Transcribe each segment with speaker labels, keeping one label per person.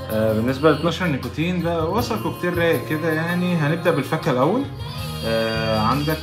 Speaker 1: آه بالنسبه ل 12 نيكوتين ده وصل كوكتيل رايق كده يعني هنبدا بالفاكهه الاول آه عندك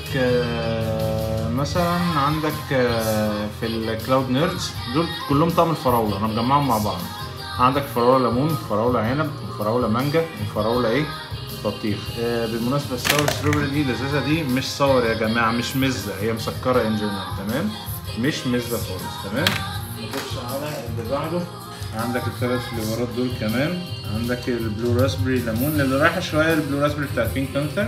Speaker 1: آه مثلا عندك آه في الكلاود نيردز دول كلهم طعم الفراوله انا مجمعهم مع بعض عندك فراوله ليمون فراوله عنب وفراوله مانجا وفراوله ايه بطيخ آه بالمناسبه الساور ستروبري دي اللذيذه دي مش صور يا جماعه مش مزه هي مسكره ان جنرال تمام مش مزه خالص تمام نخش على اللي بعده عندك الثلاث فليفرات دول كمان عندك البلو راسبري ليمون اللي رايحه شويه البلو راسبري بتاع بينك بانثر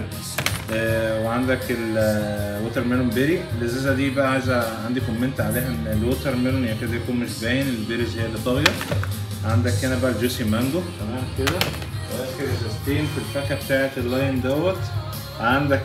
Speaker 1: آه وعندك الووتر ميلون بيري اللذيذه دي بقى عايزه عندي كومنت عليها ان الووتر ميلون يكاد يكون مش باين البيريز هي اللي طاغيه عندك هنا بقى الجوسي مانجو تمام كده واخر ازازتين في الفاكهه بتاعت اللاين دوت عندك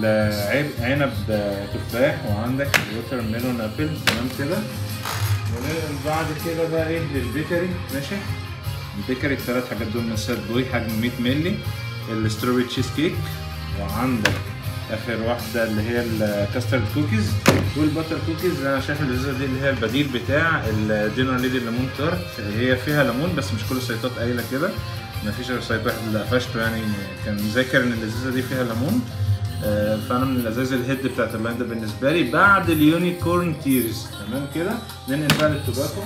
Speaker 1: العنب تفاح وعندك الووتر ميلون ابل تمام كده وننقل بعد كده بقى ايه للبيكري ماشي البيكري الثلاث حاجات دول من سات بوي حجم 100 مللي الستروبري تشيز كيك وعندك اخر واحده اللي هي الكاسترد كوكيز والباتر كوكيز انا شايف اللذيذه دي اللي هي البديل بتاع الجنرال ليدي ليمون تارت هي فيها ليمون بس مش كل السيطات قايله كده مفيش غير سايت واحد اللي قفشته يعني كان ذاكر ان اللذيذه دي فيها ليمون آه، فانا من اللذاذ الهيد بتاعت اللاين ده بالنسبه لي بعد اليونيكورن تيرز تمام كده ننقل بقى للتوباكو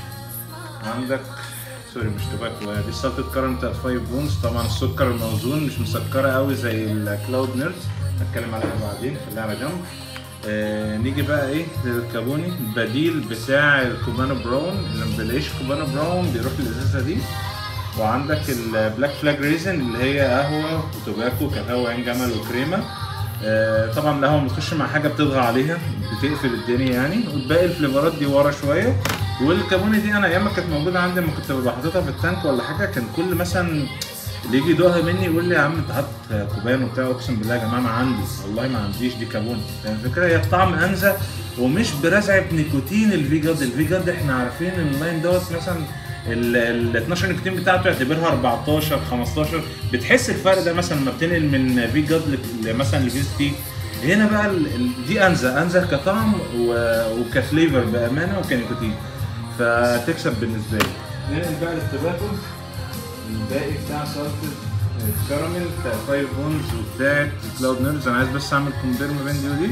Speaker 1: عندك سوري مش توباكو دي السلطة كارن بتاعت 5 بونز طبعا السكر الموزون مش مسكرة قوي زي الكلاود نيرد هتكلم عليها بعدين خليها على جنب آه نيجي بقى ايه للكابوني البديل بتاع الكوبانو براون اللي ما بيلاقيش كوبانو براون بيروح للازازه دي وعندك البلاك فلاج ريزن اللي هي قهوه وتوباكو كاكاو عين جمل وكريمه آه طبعا القهوه بتخش مع حاجه بتضغى عليها بتقفل الدنيا يعني والباقي الفليفرات دي ورا شويه والكابوني دي انا ايام ما كانت موجوده عندي لما كنت ببقى حاططها في التانك ولا حاجه كان كل مثلا اللي يجي يدوقها مني يقول لي يا عم انت حاطط كوبايان وبتاع اقسم بالله يا جماعه ما عندي والله ما عنديش دي كابوني يعني الفكره هي الطعم انزه ومش برزعه نيكوتين الفي جاد الفي جاد احنا عارفين ان اللاين دوت مثلا ال 12 نيكوتين بتاعته يعتبرها 14 15 بتحس الفرق ده مثلا لما بتنقل من في جاد مثلا لفيز تي هنا بقى ال- ال- دي انزه انزه كطعم و- وكفليفر بامانه وكنيكوتين فتكسب بالنسبه لي ننقل بقى للتوباكو الباقي بتاع سلطه الكراميل بتاع 5 بونز وبتاع كلاود نيرز انا عايز بس اعمل كومبير ما بين دي ودي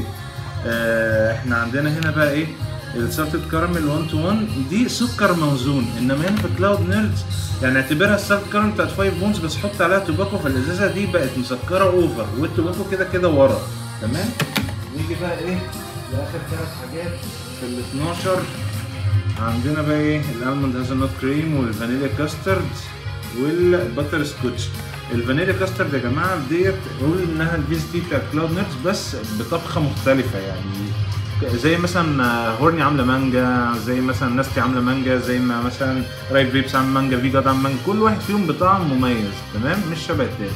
Speaker 1: آه، احنا عندنا هنا بقى ايه السلطة كراميل 1 تو 1 دي سكر موزون انما هنا في كلاود نيردز يعني اعتبرها السلطة كراميل بتاعت 5 بونز بس حط عليها توباكو فالازازة دي بقت مسكرة اوفر والتوباكو كده كده ورا تمام نيجي بقى ايه لاخر ثلاث حاجات في ال 12 عندنا بقى ايه الالموند هازل نوت كريم والفانيليا كاسترد والباتر سكوتش الفانيليا كاسترد يا جماعه ديت قول انها الفيز دي بتاعت كلاود نتس بس بطبخه مختلفه يعني زي مثلا هورني عامله مانجا زي مثلا ناستي عامله مانجا زي ما مثلا رايب فيبس عامله مانجا في جاد عامله مانجا كل واحد فيهم بطعم مميز تمام مش شبه التاني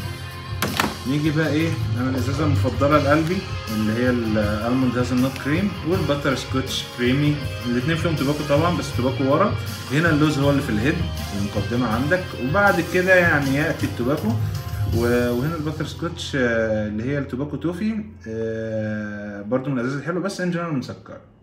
Speaker 1: نيجي بقى ايه انا الازازه المفضله لقلبي اللي هي الالموند هازل نوت كريم والباتر سكوتش كريمي الاثنين فيهم توباكو طبعا بس توباكو ورا هنا اللوز هو اللي في الهيد المقدمه عندك وبعد كده يعني ياتي التوباكو و- وهنا الباتر سكوتش آه، اللي هي التوباكو توفي آه، برضو من الازاز الحلوه بس ان جنرال مسكره